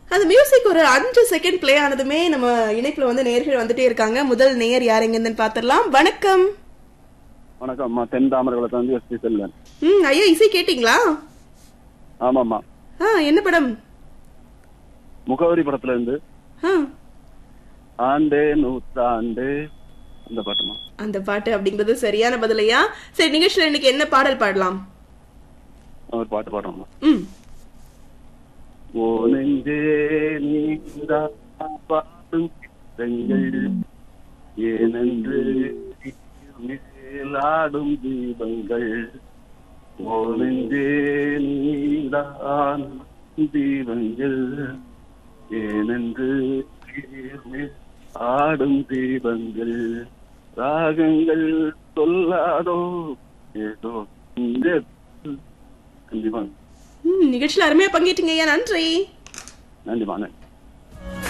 அந்த மியூசிக் ஒரு அஞ்சு செகண்ட் ப்ளே ஆனதுமே நம்ம இணைப்புல வந்து நேர்கள் வந்துட்டே இருக்காங்க முதல் நேயர் யாருங்கன்னு பாத்திரலாம் வணக்கம் வணக்கம் அம்மா தென் தாமரகுளத்துல வந்து எஸ்பி செல்வன் ம் ஐயா இசை கேட்டிங்களா ஆமாம்மா ஆ என்ன படம் முகவரி படத்துல இருந்து ஆ ஆண்டே நூற்றாண்டு அந்த பாட்டுமா அந்த பாட்டு அப்படிங்கிறது சரியான பதிலையா சரி நிகழ்ச்சியில இன்னைக்கு என்ன பாடல் பாடலாம் ஒரு பாட்டு பாடுறோம்மா ம் ஓ நெஞ்சே நீதான் பாடும் கீதங்கள் ஏனென்று மேலாடும் தீபங்கள் ஓ நெஞ்சே நீதான் தீபங்கள் ஏனென்று மேல் ஆடும் தீபங்கள் ராகங்கள் சொல்லாதோ ஏதோ இந்த கண்டிப்பா ம், நிகழ்ச்சியில அருமையா பங்கேற்றீங்க ஐயா நன்றி நன்றிமா நன்றி